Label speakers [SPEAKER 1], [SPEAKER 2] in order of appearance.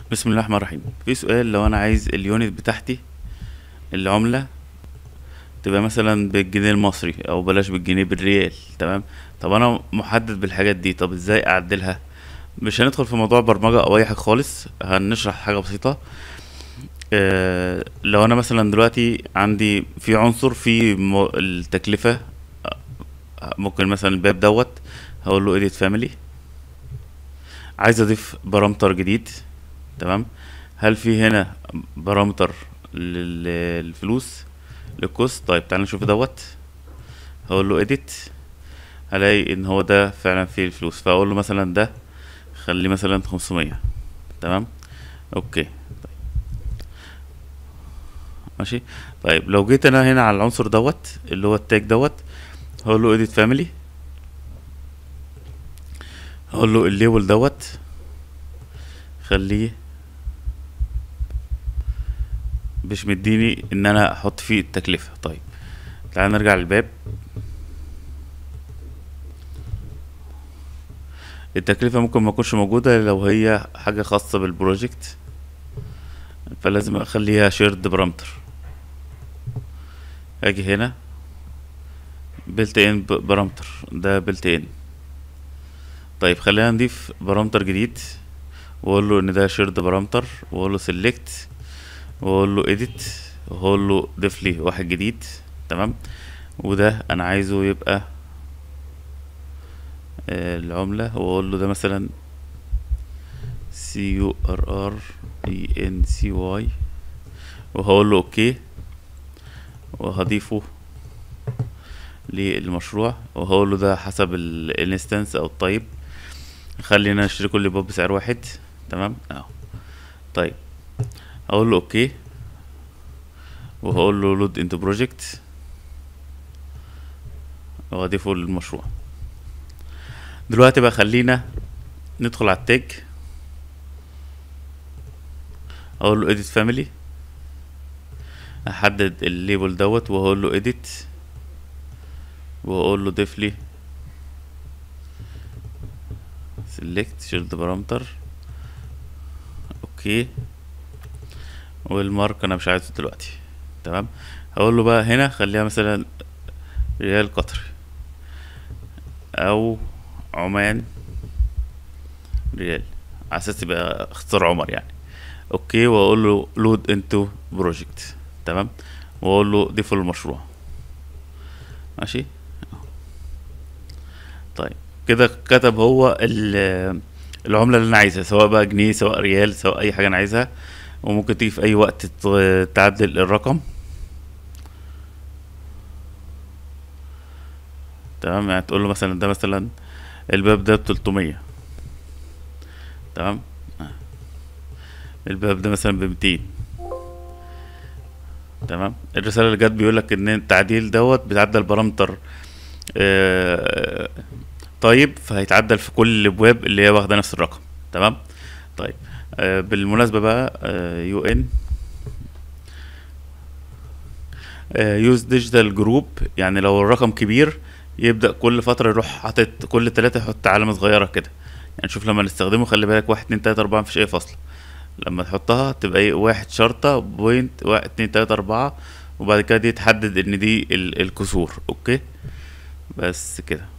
[SPEAKER 1] بسم الله الرحمن الرحيم في سؤال لو انا عايز اليونت بتاعتي العملة تبقى مثلا بالجنيه المصري او بلاش بالجنيه بالريال تمام طب انا محدد بالحاجات دي طب ازاي اعدلها مش هندخل في موضوع برمجة او اي حاجة خالص هنشرح حاجة بسيطة آه لو انا مثلا دلوقتي عندي في عنصر في م- التكلفة آه، ممكن مثلا الباب دوت هقول له edit family عايز اضيف بارامتر جديد تمام هل في هنا بارامتر لل- للفلوس للكوست طيب تعال نشوف دوت هقول له edit هلاقي ان هو ده فعلا فيه الفلوس فاقول له مثلا ده خليه مثلا 500 تمام اوكي طيب. ماشي طيب لو جيت انا هنا على العنصر دوت اللي هو التاج دوت هقول له edit family هقول له الليبل دوت خليه مش مديني ان انا احط فيه التكلفة طيب تعال نرجع للباب التكلفة ممكن ما تكونش موجودة لو هي حاجة خاصة بالبروجكت فلازم اخليها شيرد بارامتر اجي هنا بلت ان بارامتر ده بلت ان طيب خلينا نضيف بارامتر جديد واقول له ان ده شيرد بارامتر واقول له سيلكت واقول له edit واقول له ضيف لي واحد جديد تمام وده انا عايزه يبقى آه، العملة واقول له ده مثلا سي يو ار ار اي ان سي واي وهقول له اوكي وهضيفه للمشروع وهقول له ده حسب الانستنس او الطيب خلينا نشتري كل باب بسعر واحد تمام اهو طيب اقول له اوكي وهقول له لود انتو بروجكت واضيفه للمشروع دلوقتي بقى خلينا ندخل على التاج اقول له edit family احدد الليبل دوت وهقول له edit وهقول له ضيف لي select shield parameter اوكي والمارك انا مش عايزه دلوقتي تمام هقول له بقى هنا خليها مثلا ريال قطري او عمان ريال على اساس يبقى اختصار عمر يعني اوكي واقول له لود انتو بروجكت تمام واقول له ضيفه للمشروع ماشي طيب كده كتب هو ال- العملة اللي انا عايزها سواء بقى جنيه سواء ريال سواء اي حاجة انا عايزها وممكن تيجي في اي وقت ت- تعدل الرقم تمام يعني تقول له مثلا ده مثلا الباب ده بتلتمية تمام آه. الباب ده مثلا بمتين تمام الرسالة اللي جت بيقولك ان التعديل دوت بيتعدل بارامتر آه، طيب فهيتعدل في كل الابواب اللي هي واخده نفس الرقم تمام طيب آه، بالمناسبة بقى يو ان يوز ديجيتال جروب يعني لو الرقم كبير يبدأ كل فترة يروح حاطط كل تلاتة يحط علامة صغيرة كده يعني شوف لما نستخدمه خلي بالك واحد اتنين تلاتة أربعة مفيش أي فاصلة لما تحطها تبقى ايه واحد شرطة بوينت واحد اتنين تلاتة أربعة وبعد كده دي تحدد إن دي ال- الكسور أوكي بس كده